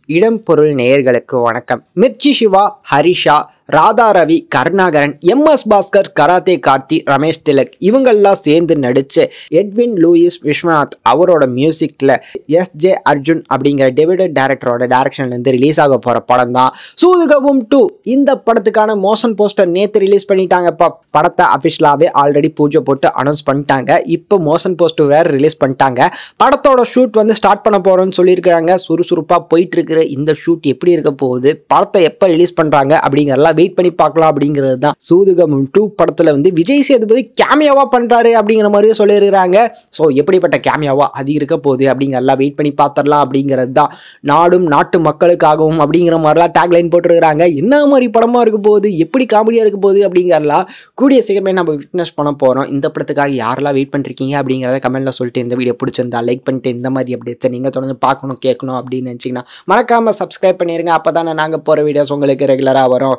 இடம் பொருள் நேயர்களுக்கு வணக்கம் Mirchi Siva Harisha Radha Ravi Karunakaran M S Bhaskar karate Karthi Ramesh Thilak இவங்கெல்லாம் சேர்ந்து நடிச்ச எட்வின் லூயிஸ் விஸ்வநாத் அவரோட மியூசிக்கில் எஸ் ஜே அர்ஜுன் அப்படிங்கிற டெவிடட் டேரக்டரோட டேரக்ஷன்லேருந்து ரிலீஸ் ஆக போகிற படம் தான் சூதுகவும் டூ இந்த படத்துக்கான மோஷன் போஸ்டர் நேற்று ரிலீஸ் பண்ணிட்டாங்கப்பா படத்தை அஃபிஷியலாகவே ஆல்ரெடி பூஜை போட்டு அனௌன்ஸ் பண்ணிட்டாங்க இப்போ மோஷன் போஸ்டர் வேறு ரிலீஸ் பண்ணிட்டாங்க படத்தோட ஷூட் வந்து ஸ்டார்ட் பண்ண போகிறோம்னு சொல்லியிருக்காங்க சுறுசுறுப்பாக போயிட்டு இருக்கிற இந்த ஷூட் எப்படி இருக்க போகுது படத்தை எப்போ ரிலீஸ் பண்ணுறாங்க அப்படிங்கிறதெல்லாம் வெயிட் பண்ணி பார்க்கலாம் அப்படிங்கிறது தான் சூதுகம் டூ படத்தில் வந்து விஜய் சேதுபதி கேமியாவா பண்ணுறாரு அப்படிங்கிற மாதிரியே சொல்லியிருக்கிறாங்க ஸோ எப்படிப்பட்ட கேமியாவா அது இருக்க போகுது அப்படிங்கிறதெல்லாம் வெயிட் பண்ணி பார்த்துடலாம் அப்படிங்கிறது தான் நாடும் நாட்டு மக்களுக்காகவும் அப்படிங்கிற மாதிரிலாம் டேக்லைன் போட்டிருக்கிறாங்க என்ன மாதிரி படமாக இருக்க போகுது எப்படி காமெடியாக இருக்க போகுது அப்படிங்கிறதெல்லாம் கூடிய சீக்கிரமே நம்ம விட்னஸ் பண்ண போகிறோம் இந்த படத்துக்காக யாரெல்லாம் வெயிட் பண்ணிருக்கீங்க அப்படிங்கிறத கமெண்ட்டில் சொல்லிட்டு இந்த வீடியோ பிடிச்சிருந்தா லைக் பண்ணிட்டு இந்த மாதிரி அப்டேட்ஸை நீங்கள் தொடர்ந்து பார்க்கணும் கேட்கணும் அப்படின்னு நினச்சிங்கன்னா மறக்காமல் சப்ஸ்கிரைப் பண்ணிடுங்க அப்போ தானே நாங்கள் போகிற வீடியோஸ் உங்களுக்கு ரெகுலராக வரும்